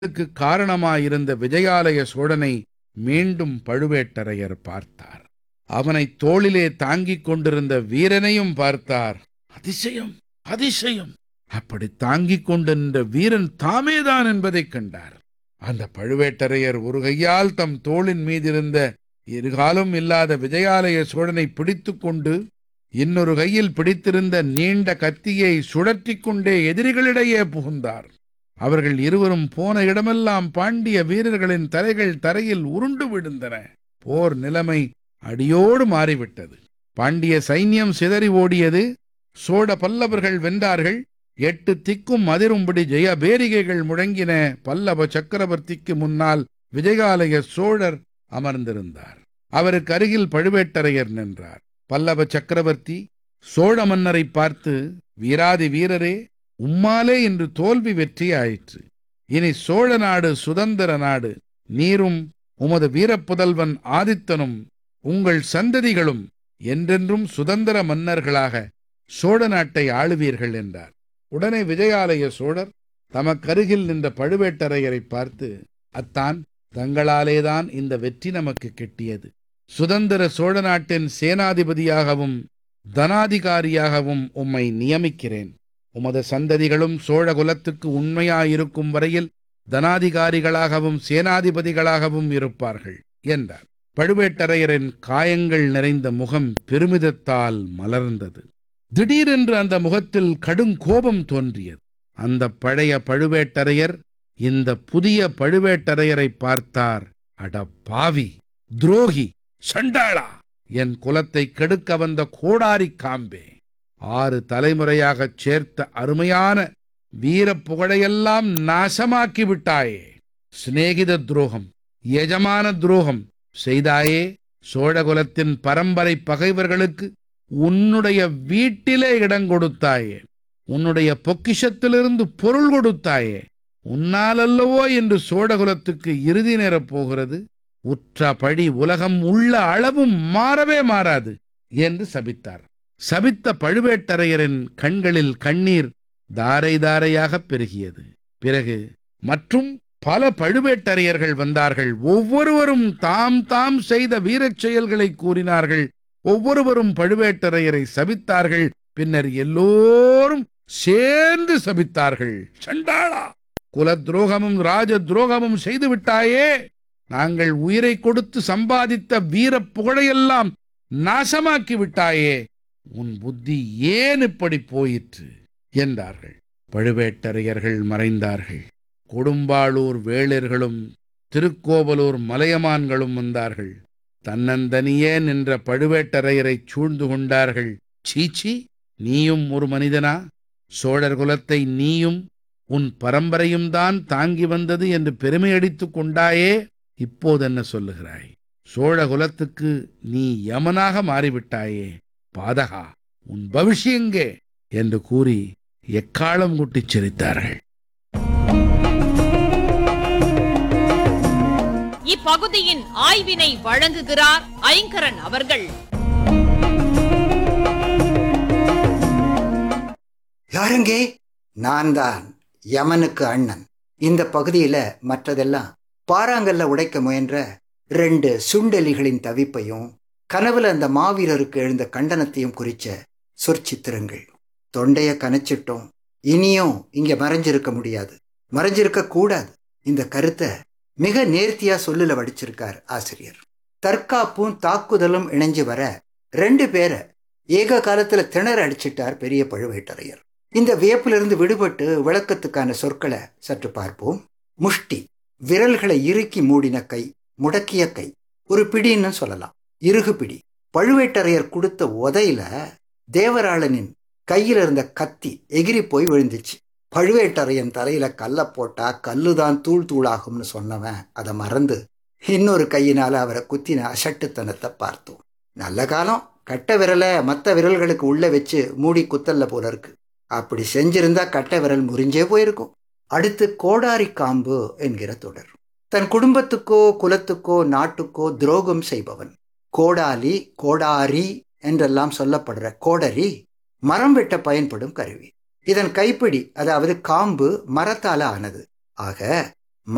க்கு காரணமாயிருந்த விஜயாலய சோழனை மீண்டும் பழுவேட்டரையர் பார்த்தார் அவனை தோளிலே தாங்கிக் கொண்டிருந்த வீரனையும் பார்த்தார் அதிசயம் அதிசயம் அப்படி தாங்கிக் கொண்டிருந்த வீரன் தாமேதான் என்பதைக் கண்டார் அந்த பழுவேட்டரையர் ஒரு கையால் தம் தோளின் மீதிருந்த இருகாலும் இல்லாத விஜயாலய சோழனை பிடித்துக் கொண்டு இன்னொரு கையில் பிடித்திருந்த நீண்ட கத்தியை சுழற்றிக் கொண்டே எதிரிகளிடையே புகுந்தார் அவர்கள் இருவரும் போன இடமெல்லாம் பாண்டிய வீரர்களின் தலைகள் தரையில் உருண்டு விழுந்தன போர் நிலைமை அடியோடு மாறிவிட்டது பாண்டிய சைன்யம் சிதறி ஓடியது சோழ பல்லவர்கள் வென்றார்கள் எட்டு திக்கும் அதிரும்படி ஜெய பேரிகைகள் முழங்கின பல்லவ சக்கரவர்த்திக்கு முன்னால் விஜயாலய சோழர் அமர்ந்திருந்தார் அவருக்கு அருகில் பழுவேட்டரையர் நின்றார் பல்லவ சக்கரவர்த்தி சோழ மன்னரை பார்த்து வீராதி வீரரே உம்மாலே இன்று தோல்வி வெற்றியாயிற்று இனி சோழ நாடு சுதந்திர நாடு நீரும் உமது வீரப்புதல்வன் ஆதித்தனும் உங்கள் சந்ததிகளும் என்றென்றும் சுதந்திர மன்னர்களாக சோழ நாட்டை ஆளுவீர்கள் என்றார் உடனே விஜயாலய சோழர் தமக்கருகில் நின்ற பழுவேட்டரையரை பார்த்து அத்தான் தங்களாலேதான் இந்த வெற்றி நமக்கு கிட்டியது சுதந்திர சோழ நாட்டின் சேனாதிபதியாகவும் தனாதிகாரியாகவும் உம்மை நியமிக்கிறேன் உமது சந்ததிகளும் சோழ குலத்துக்கு உண்மையாயிருக்கும் வரையில் தனாதிகாரிகளாகவும் சேனாதிபதிகளாகவும் இருப்பார்கள் என்றார் பழுவேட்டரையரின் காயங்கள் நிறைந்த முகம் பெருமிதத்தால் மலர்ந்தது திடீரென்று அந்த முகத்தில் கடுங்கோபம் தோன்றியது அந்த பழைய பழுவேட்டரையர் இந்த புதிய பழுவேட்டரையரை பார்த்தார் அட பாவி துரோகி சண்டாளா என் குலத்தை கெடுக்க வந்த கோடாரி காம்பே ஆறு தலைமுறையாகச் சேர்த்த அருமையான வீரப் புகழையெல்லாம் நாசமாக்கி விட்டாயே சிநேகித துரோகம் எஜமான துரோகம் செய்தாயே சோழகுலத்தின் பரம்பரை பகைவர்களுக்கு உன்னுடைய வீட்டிலே இடம் கொடுத்தாயே உன்னுடைய பொக்கிஷத்திலிருந்து பொருள் கொடுத்தாயே உன்னாலல்லவோ என்று சோழகுலத்துக்கு இறுதி நேரப் போகிறது உற்ற பழி உலகம் உள்ள அளவும் மாறவே மாறாது என்று சபித்தார் சபித்த பழுவேட்டரையரின் கண்களில் கண்ணீர் தாரை தாரையாகப் பெருகியது பிறகு மற்றும் பல பழுவேட்டரையர்கள் வந்தார்கள் ஒவ்வொருவரும் தாம் தாம் செய்த வீரச் செயல்களை கூறினார்கள் ஒவ்வொருவரும் பழுவேட்டரையரை சபித்தார்கள் பின்னர் எல்லோரும் சேர்ந்து சபித்தார்கள் சண்டாளா குல துரோகமும் ராஜ துரோகமும் செய்து விட்டாயே நாங்கள் உயிரை கொடுத்து சம்பாதித்த வீரப் புகழையெல்லாம் நாசமாக்கி விட்டாயே உன் புத்தி ஏன் இப்படி போயிற்று என்றார்கள் பழுவேட்டரையர்கள் மறைந்தார்கள் கொடும்பாளூர் வேளிர்களும் திருக்கோவலூர் மலையமான்களும் வந்தார்கள் தன்னந்தனியே நின்ற பழுவேட்டரையரைச் சூழ்ந்து கொண்டார்கள் சீச்சி நீயும் ஒரு மனிதனா சோழர் குலத்தை நீயும் உன் பரம்பரையும் தான் தாங்கி வந்தது என்று பெருமையடித்துக் கொண்டாயே இப்போதென்ன சொல்லுகிறாய் சோழ குலத்துக்கு நீ யமனாக மாறிவிட்டாயே பாதகா உன் பவிஷ்யங்கே என்று கூறி எக்காலம் குட்டிச் சிரித்தார்கள் இப்பகுதியின் ஆய்வினை வழங்குகிறார் ஐங்கரன் அவர்கள் யாருங்கே நான் தான் யமனுக்கு அண்ணன் இந்த பகுதியில மற்றதெல்லாம் பாறாங்கல்ல உடைக்க முயன்ற ரெண்டு சுண்டெலிகளின் தவிப்பையும் கனவுல அந்த மாவீரருக்கு எழுந்த கண்டனத்தையும் குறிச்ச சொற்சித்திரங்கள் தொண்டைய கனைச்சிட்டோம் இனியும் இங்க மறைஞ்சிருக்க முடியாது மறைஞ்சிருக்க கூடாது இந்த கருத்தை மிக நேர்த்தியா சொல்லுல வடிச்சிருக்கார் ஆசிரியர் தற்காப்பும் தாக்குதலும் இணைஞ்சு வர ரெண்டு பேரை ஏக காலத்துல திணற அடிச்சிட்டார் பெரிய பழுவேட்டரையர் இந்த வியப்பிலிருந்து விடுபட்டு விளக்கத்துக்கான சொற்களை சற்று பார்ப்போம் முஷ்டி விரல்களை இறுக்கி மூடின கை முடக்கிய கை ஒரு பிடின்னு சொல்லலாம் இறுகு பிடி பழுவேட்டரையர் கொடுத்த உதையில தேவராளனின் கையில இருந்த கத்தி எகிரி போய் விழுந்துச்சு பழுவேட்டரையன் தலையில கல்ல போட்டா கல்லுதான் தூள் தூளாகும்னு சொன்னவன் அதை மறந்து இன்னொரு கையினால அவரை குத்தின அசட்டுத்தனத்தை பார்த்தோம் நல்ல காலம் கட்ட விரலை மற்ற விரல்களுக்கு உள்ள வச்சு மூடி குத்தல்ல போல இருக்கு அப்படி செஞ்சிருந்தா கட்ட விரல் முறிஞ்சே போயிருக்கும் அடுத்து கோடாரி காம்பு என்கிற தொடர் தன் குடும்பத்துக்கோ குலத்துக்கோ நாட்டுக்கோ துரோகம் செய்பவன் கோடாலி கோடாரி என்றெல்லாம் சொல்லப்படுற கோடரி மரம் வெட்ட பயன்படும் கருவி இதன் கைப்பிடி அதாவது காம்பு மரத்தால ஆனது ஆக